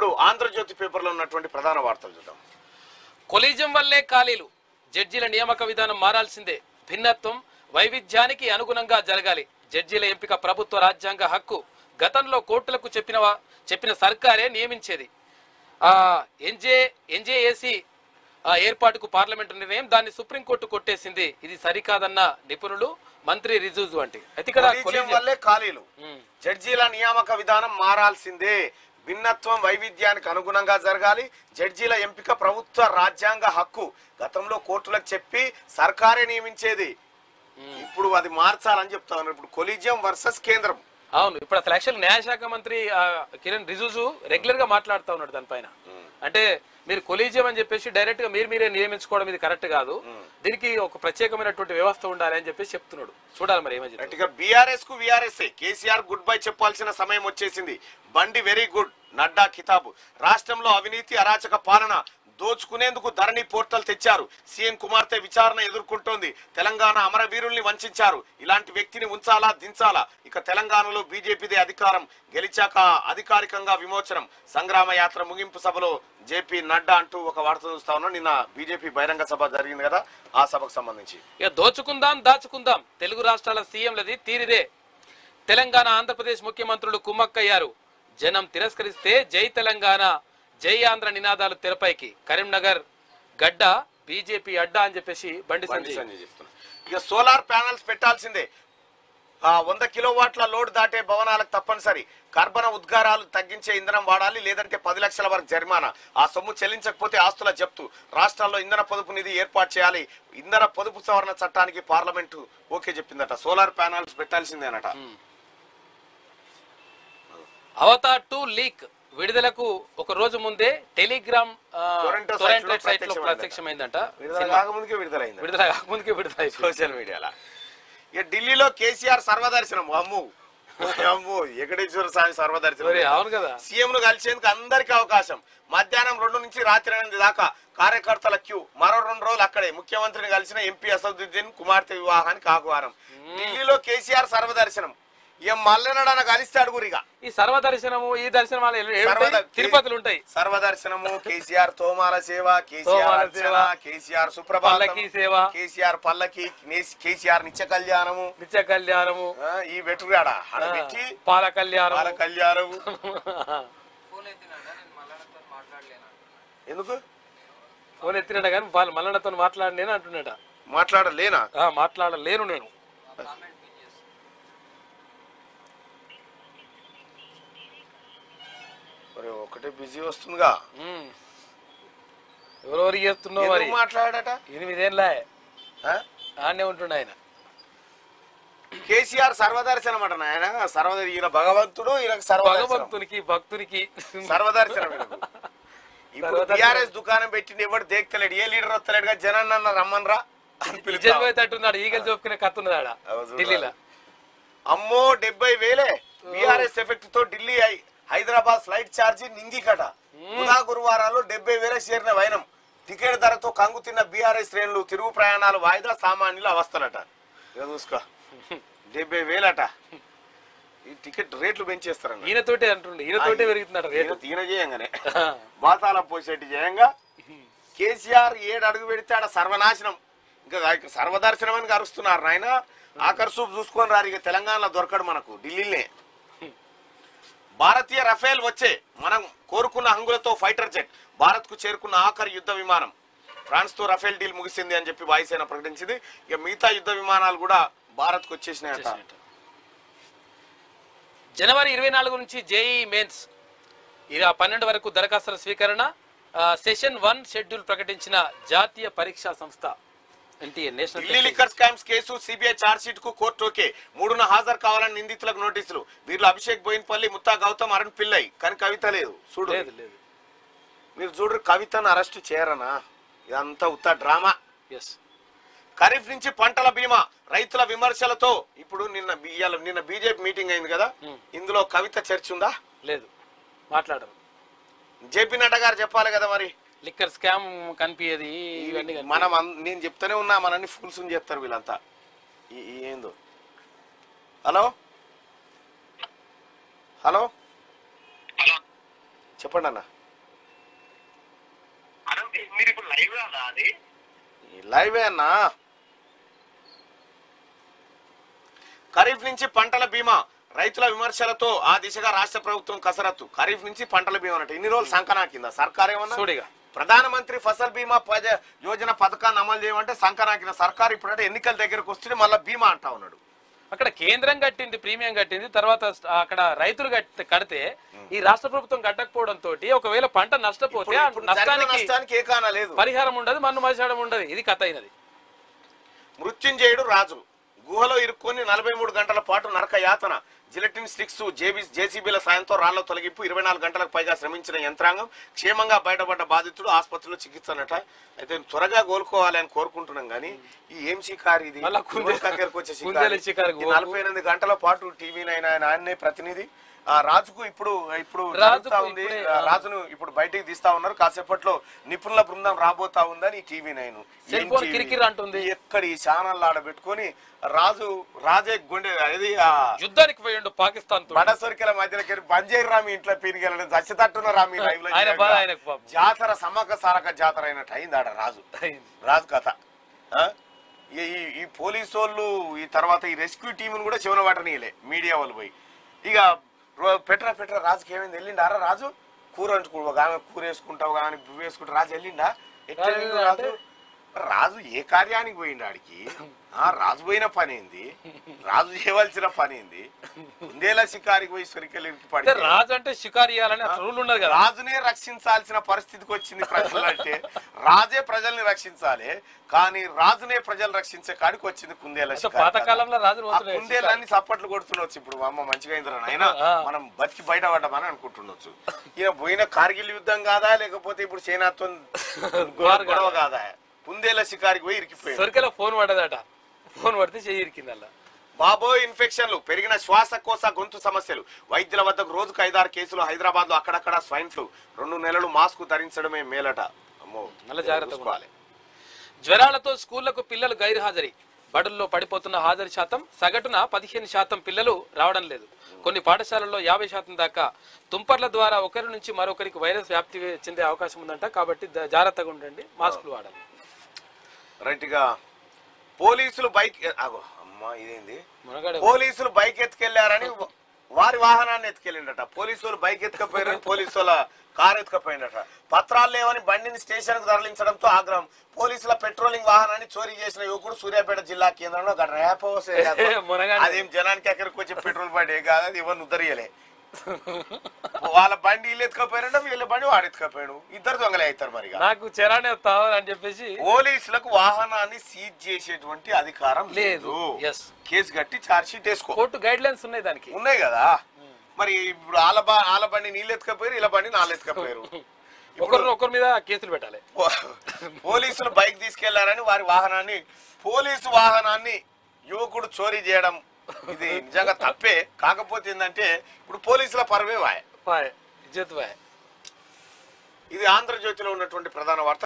ఆంధ్రజ్యోతి పేపర్లో ఉన్నటువంటి ప్రధాన వార్తలు చూద్దాం కొలీజం వల్లే ఖాళీలు జడ్జీల నియామక విధానం మారాల్సిందే భిన్నత్వం వైవిధ్యానికి అనుగుణంగా జరగాలి జడ్జీల ఎంపిక ప్రభుత్వ రాజ్యాంగ హక్కు గతంలో కోర్టులకు చెప్పిన చెప్పిన సర్కారే నియమించేది ఆ ఎన్జే ఎన్జేఏసి ఆ ఏర్పాటుకు పార్లమెంటు నిర్ణయం దాన్ని సుప్రీంకోర్టు కొట్టేసింది ఇది సరికాదన్న నిపుణులు మంత్రి రిజుజు అంటే అయితే ఇక్కడ కొలీజియం కొలీజియం- వల్లే ఖాళీలు ఉమ్, జడ్జీల నియామక విధానం మారాల్సిందే భిన్నత్వం వైవిధ్యానికి అనుగుణంగా జరగాలి జడ్జీల ఎంపిక ప్రభుత్వ రాజ్యాంగ హక్కు గతంలో కోర్టులకు చెప్పి సర్కారే నియమించేది ఇప్పుడు అది మార్చాలని చెప్తా ఉన్నారు ఇప్పుడు కొలీజియం వర్సెస్ కేంద్రం అవును ఇప్పుడు అసలు యాక్చువల్ న్యాయశాఖ మంత్రి ఆ, కిరణ్ రిజిజు రెగ్యులర్ గా మాట్లాడుతూ ఉన్నాడు దానిపైన అంటే మీరు కొలీజియం అని చెప్పేసి డైరెక్ట్ గా మీరు మీరే నియమించుకోవడం ఇది కరెక్ట్ కాదు దీనికి ఒక ప్రత్యేకమైనటువంటి వ్యవస్థ ఉండాలి అని చెప్పేసి చెప్తున్నాడు చూడాలి మరి ఏమని గట్టిగా బీఆర్ఎస్ కు బీఆర్ఎస్ కేసీఆర్ గుడ్ బై చెప్పాల్సిన సమయం వచ్చేసింది బండి వెరీ గుడ్ నడ్డా కితాబు రాష్ట్రంలో అవినీతి అరాచక పాలన దోచుకునేందుకు ధరణి పోర్టల్ తెచ్చారు సీఎం కుమార్తె విచారణ ఎదుర్కొంటోంది తెలంగాణ అమరవీరుల్ని వంచారు ఇలాంటి వ్యక్తిని ఉంచాలా దించాలా ఇక తెలంగాణలో బీజేపీదే అధికారం గెలిచాక అధికారికంగా విమోచనం సంగ్రామ యాత్ర ముగింపు సభలో జేపీ నడ్డా అంటూ ఒక వార్త చూస్తా ఉన్నాం నిన్న బీజేపీ బహిరంగ సభ జరిగింది కదా ఆ సభకు సంబంధించి ఇక దోచుకుందాం దాచుకుందాం తెలుగు రాష్ట్రాల సీఎంలది తీరిదే తెలంగాణ ఆంధ్రప్రదేశ్ ముఖ్యమంత్రులు కుమ్మక్కయ్యారు జనం తిరస్కరిస్తే జై తెలంగాణ జై ఆంధ్ర నినాదాలు తెరపైకి కరీంనగర్ గడ్డ బీజేపీ అడ్డా అని చెప్పేసి బండి బండి సంజయ్ సంజయ్ చెప్తున్నా. ఇక సోలార్ ప్యానల్స్ పెట్టాల్సిందే ఆ వంద కిలోవాట్ల లోడ్ దాటే భవనాలకు తప్పనిసరి కర్బన ఉద్గారాలు తగ్గించే ఇంధనం వాడాలి లేదంటే పది లక్షల వరకు జరిమానా ఆ సొమ్ము చెల్లించకపోతే ఆస్తుల జప్తు రాష్ట్రాల్లో ఇంధన పొదుపు నిధి ఏర్పాటు చేయాలి ఇంధన పొదుపు సవరణ చట్టానికి పార్లమెంటు ఓకే చెప్పిందట సోలార్ ప్యానల్స్ పెట్టాల్సిందేనట అవతార్ టూ లీక్ విడుదలకు ఒక రోజు ముందే టెలిగ్రామ్ ఆ, Torrento site Torrent లో site లో ప్రత్యక్షమైందట. ప్రత్యక్షమైందంట విడుదల కాకముందుకే విడుదలైంది విడుదల కాకముందుకే విడుదల అయిపోయింది. సోషల్ మీడియాలో ఇక ఢిల్లీలో కేసీఆర్ సర్వదర్శనం అమ్ము అమ్ము వెంకటేశ్వర స్వామి సర్వదర్శనం మరి అవును కదా సీఎం ను కలిసేందుకు అందరికీ అవకాశం మధ్యాహ్నం రెండు నుంచి రాత్రి ఎనిమిది దాకా కార్యకర్తల క్యూ మరో రెండు రోజులు అక్కడే ముఖ్యమంత్రిని కలిసిన ఎంపీ అసదుద్దీన్ కుమార్తె వివాహానికి ఆహ్వానం ఢిల్లీలో కేసీఆర్ సర్వదర్శనం ఇక మల్లెనడన కలిస్తే అడుగురిగా ఈ సర్వదర్శనము ఈ దర్శనం వల్ల ఏడు ఉంటాయి? సర్వద- తిరుపతిలు ఉంటాయి సర్వదర్శనము కేసీఆర్ తోమాల సేవ కేసీఆర్ తోమాల అర్చన సేవ, కేసీఆర్ సుప్రభాతం పల్లకి సేవ కేసీఆర్ పల్లకి నేస్- కేసీఆర్ నిత్య కళ్యాణము నిత్య కళ్యాణము ఆ, ఈ పెట్టుగాడ ఆడ ఆ, పెట్టి పాల కళ్యాణం బాల కళ్యాణము ఎందుకు ఫోన్ ఎత్తినట కానీ వాళ్ళు మల్లన్నతో మాట్లాడినేను అంటున్నట మాట్లాడలేనా ఆ, మాట్లాడలేను నేను మరి ఒకటే బిజీ వస్తుందిగా ఉమ్. ఎవరెవరు చేస్తున్నావు మరి ఎందుకు మాట్లాడట ఎనిమిదేళ్ళ ఆ? ఆడనే ఉంటుండే ఆయన కేసీఆర్ సర్వదర్శనం అంట ఆయన సర్వ ఈయన భగవంతుడు ఈయనకు సర్వదర్శనం భగవంతునికి భక్తునికి సర్వదర్శనం ఈయనకు. ఇప్పుడు సర్వదర్శనం. టిఆర్ఎస్ దుకాణం పెట్టింది ఎవడు దేక్తలేడు ఏ లీడర్ వస్తలేడుగా జనాన్ని అన్న రమ్మన్రా అని పిలుస్తాం విజయ్ తట్టున్నాడు ఈగలు చూపుకునే కత్తున్నది ఆడ అవును, ఢిల్లీలో అమ్మో డెబ్బై వేలే బీఆర్ఎస్ ఎఫెక్ట్ తో ఢిల్లీ హై- హైదరాబాద్ ఫ్లైట్ ఛార్జీ నింగికట బుధా గురువారాలు డెబ్బై వేల చేరిన వైనం టికెట్ ధరతో కంగు తిన్న బీఆర్ఎస్ శ్రేణులు తిరుగు ప్రయాణాలు వాయిదా సామాన్యుల అవస్థలట ఇక చూసుకో డెబ్బై వేలట ఈ టికెట్ రేట్లు పెంచేస్తారన్న ఈయనతోటే అంటుండే ఈయనతోటే పెరుగుతున్నాడు రేటు ఈయన- ఈయన చేయంగానే బాతాల పోసేటి చేయంగా కేసీఆర్ ఏడు అడుగు పెడితే ఆడ సర్వనాశనం ఇంకా ఇక సర్వదర్శనం అని అరుస్తున్నారు నాయన ఆఖరి సూప్ చూసుకొని రారు ఇక తెలంగాణలో దొరకడు మనకు ఢిల్లీనే భారతీయ రఫేల్ వచ్చే మనం కోరుకున్న హంగులతో ఫైటర్ జెట్ భారత్ కు చేరుకున్న ఆఖరి యుద్ధ విమానం ఫ్రాన్స్ తో రఫేల్ డీల్ ముగిసింది అని చెప్పి వాయుసేన ప్రకటించింది ఇక మిగతా యుద్ధ విమానాలు కూడా భారత్ కు వచ్చేసినాయట చేసినట్టు. జనవరి ఇరవై నాలుగు నుంచి జేఈ మెయిన్స్ ఇర పన్నెండు వరకు దరఖాస్తుల స్వీకరణ ఆ, సెషన్ వన్ షెడ్యూల్ ప్రకటించిన జాతీయ పరీక్షా సంస్థ NTA national Delhi liquor scams case CBI charge sheet కు కోర్టు ఓకే మూడున హాజరు కావాలని నిందితులకు నోటీసులు వీళ్ళు అభిషేక్ బోయిన్పల్లి ముత్తా గౌతమ్ అరుణ్ పిల్లై కానీ కవిత లేదు చూడు లేదు లేదు మీరు చూడు కవితను అరెస్ట్ చేయరనా ఇదంతా ఉత్త డ్రామా ఎస్ ఖరీఫ్ నుంచి పంటల బీమా రైతుల విమర్శలతో ఇప్పుడు నిన్న బి- ఇవాళ నిన్న బీజేపీ మీటింగ్ అయింది కదా Hmm. ఇందులో కవిత చర్చ ఉందా లేదు మాట్లాడరు జేపీ నడ్డా గారు చెప్పాలి కదా మరి లిక్కర్ స్కామ్ కనిపించేది ఇవన్నీ కనిపించేది. మనం అన్- నేను చెప్తానే ఉన్నా మనల్ని ఫుల్స్ చేస్తారు వీళ్ళంతా ఈ- ఈ ఏందో హలో హలో చెప్పండి అన్న లైవ్ అన్నా అది ఈ లైవే అన్నా ఖరీఫ్ నుంచి పంటల బీమా రైతుల విమర్శలతో ఆ దిశగా రాష్ట్ర ప్రభుత్వం కసరత్తు ఖరీఫ్ నుంచి పంటల బీమా అంటే ఇన్ని రోజులు సంకనా కింద సర్కార్ ఏమన్నా చూడిగా ప్రధానమంత్రి ఫసల్ బీమా పద- యోజన పథకాన్ని అమలు చేయమంటే సంకనాకిన సర్కార్ ఇప్పుడంటే ఎన్నికల దగ్గరకు వస్తే మళ్ళీ బీమా అంటా ఉన్నాడు అక్కడ కేంద్రం కట్టింది ప్రీమియం కట్టింది తర్వాత అక్కడ రైతులు కట్- కడితే ఈ రాష్ట్ర ప్రభుత్వం కట్టకపోవడం తోటి ఒకవేళ పంట నష్టపోతే ఆ ఇప్పుడు జరిగిన నష్టానికి నష్టానికి ఏ కానా లేదు పరిహారం ఉండదు మన్ను మరిచడం ఉండదు ఇది కథ అయినది మృత్యుంజయుడు రాజు గుహలో ఇరుక్కొని నలభై మూడు గంటల పాటు నరక యాతన జిలటిన్ స్టిక్స్ జేబీ జేసీబీల సాయంతో రాళ్ల తొలగింపు ఇరవై నాలుగు గంటలకు పైగా శ్రమించిన యంత్రాంగం క్షేమంగా బయటపడ్డ బాధితుడు ఆసుపత్రిలో చికిత్సనట అయితే త్వరగా కోలుకోవాలి అని కోరుకుంటున్నాం కానీ ఈ ఏం షికారు ఇది మళ్ళా కుందే- ఎవరి దగ్గరకు వచ్చే షికారు? కుందేలు షికారుకు ఈ పోకు. నలభై ఎనిమిది గంటల పాటు టీవీ నైన్ ఆయన ఆయన్నే ప్రతినిధి ఆ రాజుకు ఇప్పుడు ఇప్పుడు రాజుకు జరుగుతా ఉంది ఇప్పుడే, ఆ, రాజును ఇప్పుడు బయటికి తీస్తా ఉన్నారు కాసేపట్లో నిపుణుల బృందం రాబోతా ఉందని టీవీ నైన్ సెల్ ఫోన్ కిరికిరి అంటుంది. ఎక్కడ ఈ ఛానల్ ఆడ పెట్టుకొని రాజు రాజే గుండె అది ఆ యుద్ధానికి పోయిండు పాకిస్తాన్ తో బడసొరికల మధ్యలోకి వెళ్ళి బంజేరు రామి ఇంట్లో పీరికెళ్ళడం చచ్చితట్టున్న రామి లైవ్ లో ఆయన బాధ ఆయనకు పాపం. జాతర సమ్మక సారక జాతర అయినట్టు అయింది ఆడ రాజు రాజు కథ ఆ? ఈ ఈ- ఈ పోలీసు వాళ్ళు ఈ తర్వాత ఈ రెస్క్యూ టీంను కూడా చివన వాటనీయలే మీడియా వాళ్ళు పోయి ఇక రో- పెట్రా పెట్రా రాజుకి ఏమైంది వెళ్ళిండారా రాజు కూర వండుకో ఒక ఆమె కూర వేసుకుంటావు కానీ పువ్వు వేసుకుంటా రాజు వెళ్ళిండా ఎట్లా రాజు వెళ్ళిండు రాజు రాజు ఏ కార్యానికి పోయిండు ఆడికి ఆ రాజు పోయిన పని ఏంది రాజు చేయవలసిన పని ఏంది కుందేల షికారికి పోయి సొరికెళ్ళి అంటే పడి రాజు అంటే షికారు చేయాలని రూల్ ఉన్నది కదా రాజునే రక్షించాల్సిన పరిస్థితికి వచ్చింది ప్రజలు అంటే రాజే ప్రజల్ని రక్షించాలి కానీ రాజునే ప్రజలు రక్షించే కాడికి వచ్చింది కుందేల అసలు షికారు పాతకాలంలో రాజులు ఆ పోతున్నాయి కుందేలన్నీ చప్పట్లు కొడుతుండొచ్చు ఇప్పుడు అమ్మ మంచిగా అయిందిరా నాయన ఆ. మనం బతికి బయటపడ్డామని అనుకుంటుండొచ్చు ఈయన పోయిన కార్గిల్ యుద్ధం కాదా లేకపోతే ఇప్పుడు చైనాతో గొడవ గొడవ కాదా కుందేల షికారికి పోయి ఇరికిపోయాడు సొరికలో ఫోన్ పడదట ఫోన్ పడితే చెయ్యి ఇరికిందల్లా బాబోయ్ ఇన్ఫెక్షన్లు పెరిగిన శ్వాసకోశ గొంతు సమస్యలు వైద్యుల వద్దకు రోజుకు ఐదారు కేసులు హైదరాబాద్ లో అక్కడక్కడ స్వైన్ ఫ్లూ రెండు నెలలు మాస్క్ ధరించడమే మేలట అమ్మో നല്ല జాగ్రత్తగా చూసుకోవాలి జ్వరాలతో స్కూళ్లకు పిల్లలు గైర్హాజరీ బడుల్లో పడిపోతున్న హాజరు శాతం సగటున పదిహేను శాతం పిల్లలు రావడం లేదు కొన్ని పాఠశాలల్లో యాభై శాతం దాకా తుంపర్ల ద్వారా ఒకరి నుంచి మరొకరికి వైరస్ వ్యాప్తి చెందే అవకాశం ఉందంట కాబట్టి ద- జాగ్రత్తగా ఉండండి మాస్కులు వాడాలి రైట్ గా పోలీసులు బైక్ అగో అమ్మా ఇదేంది మునగాడే పోలీసులు బైక్ ఎత్తుకెళ్లారని వారి వాహనాన్ని ఎత్తుకెళ్ళిండట పోలీసు వాళ్ళు బైక్ ఎత్తుకపోయారు పోలీసు వాళ్ళ కారు ఎత్తుకపోయిందట పత్రాలు లేవని బండిని స్టేషన్ కు తరలించడంతో ఆగ్రహం పోలీసుల పెట్రోలింగ్ వాహనాన్ని చోరీ చేసిన యువకుడు సూర్యాపేట జిల్లా కేంద్రంలో ఒక రేపో మునగాడే. అదేం జనానికి ఎక్కడికి వచ్చే పెట్రోల్ బండి ఏం కాదు అది ఎవరిని ఉద్దరియలే వాళ్ళ బండి వీళ్ళు ఎత్తుకపోయారంటే వీళ్ళ బండి వాడు ఎత్తుకపోయాడు ఇద్దరు దొంగలే అవుతారు మరి ఇక. నాకు చెరానే వస్తావు అని చెప్పేసి పోలీసులకు వాహనాన్ని సీజ్ చేసేటువంటి అధికారం లేదు. లేదు Yes. కేసు కట్టి ఛార్జ్ షీట్ వేసుకో కోర్టు గైడ్ లైన్స్ ఉన్నాయి దానికి ఉన్నాయి కదా మరి ఇప్పుడు ఆల బా ఆల బండి నీళ్ళు ఎత్తుకపోయారు ఇలా బండి నాళ్ళు ఎత్తుకపోయారు ఒకరిని ఒకరి మీద కేసులు పెట్టాలి పో- పోలీసులు బైక్ తీసుకెళ్లారని వారి వాహనాన్ని పోలీసు వాహనాన్ని యువకుడు చోరీ చేయడం ఇది నిజంగా తప్పే కాకపోతే ఏంటంటే ఇప్పుడు పోలీసుల పరవే వాయ బాయ్ ఇజ్జత్ బాయ్ ఇది ఆంధ్రజ్యోతిలో ఉన్నటువంటి ప్రధాన వార్త